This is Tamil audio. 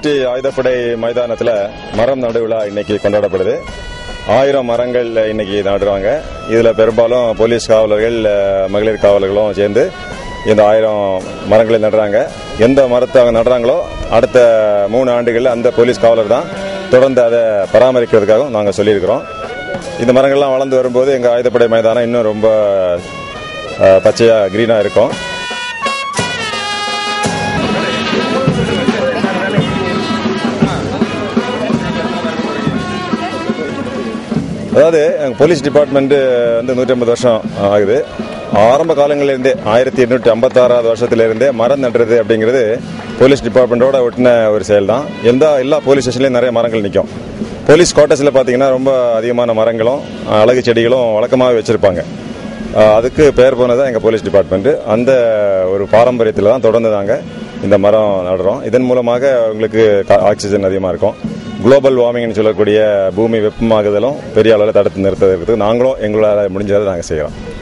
டி ஆயுதப்படை மைதானத்தில் மரம் நடு விழா இன்னைக்கு கொண்டாடப்படுது ஆயிரம் மரங்கள் இன்னைக்கு நடுறாங்க இதில் பெரும்பாலும் போலீஸ் காவலர்கள் அஹ், மகளிர் காவலர்களும் சேர்ந்து இந்த ஆயிரம் மரங்களை நடுறாங்க எந்த மரத்தை அவங்க நடுறாங்களோ அடுத்த மூணு ஆண்டுகளில் அந்த போலீஸ் காவலர் தான் தொடர்ந்து அதை பராமரிக்கிறதுக்காகவும் நாங்கள் சொல்லியிருக்கிறோம் இந்த மரங்கள்லாம் வளர்ந்து வரும்போது எங்கள் ஆயுதப்படை மைதானம் இன்னும் ரொம்ப அஹ், பச்சையா க்ரீனாக இருக்கும் அதாவது எங்க போலீஸ் டிபார்ட்மெண்ட் வந்து நூற்றி ஐம்பது வருஷம் ஆகுது ஆரம்ப காலங்களிலிருந்தே ஆயிரத்தி எண்ணூற்றி ஐம்பத்தாறாவது வருஷத்திலிருந்தே மரம் நடுறது அப்படிங்கிறது போலீஸ் டிபார்ட்மெண்ட்டோட ஒட்டின ஒரு செயல் தான் எந்த எல்லா போலீஸ் ஸ்டேஷன்லையும் நிறைய மரங்கள் நிற்கும் போலீஸ் குவார்ட்டர்ஸில் பார்த்தீங்கன்னா ரொம்ப அதிகமான மரங்களும் அழகு செடிகளும் வழக்கமாகவே வச்சுருப்பாங்க அதுக்கு பெயர் போனது எங்கள் போலீஸ் டிபார்ட்மெண்ட்டு அந்த ஒரு பாரம்பரியத்தில் தான் தொடர்ந்து நாங்கள் இந்த மரம் நடுறோம் இதன் மூலமாக உங்களுக்கு கா- ஆக்சிஜன் அதிகமாக இருக்கும் குளோபல் வார்மிங்னு சொல்லக்கூடிய பூமி வெப்பமாகுதலும் பெரிய அளவில் தடுத்து நிறுத்துறதுக்கு நாங்களும் எங்களால் முடிஞ்சதை நாங்கள் செய்கிறோம்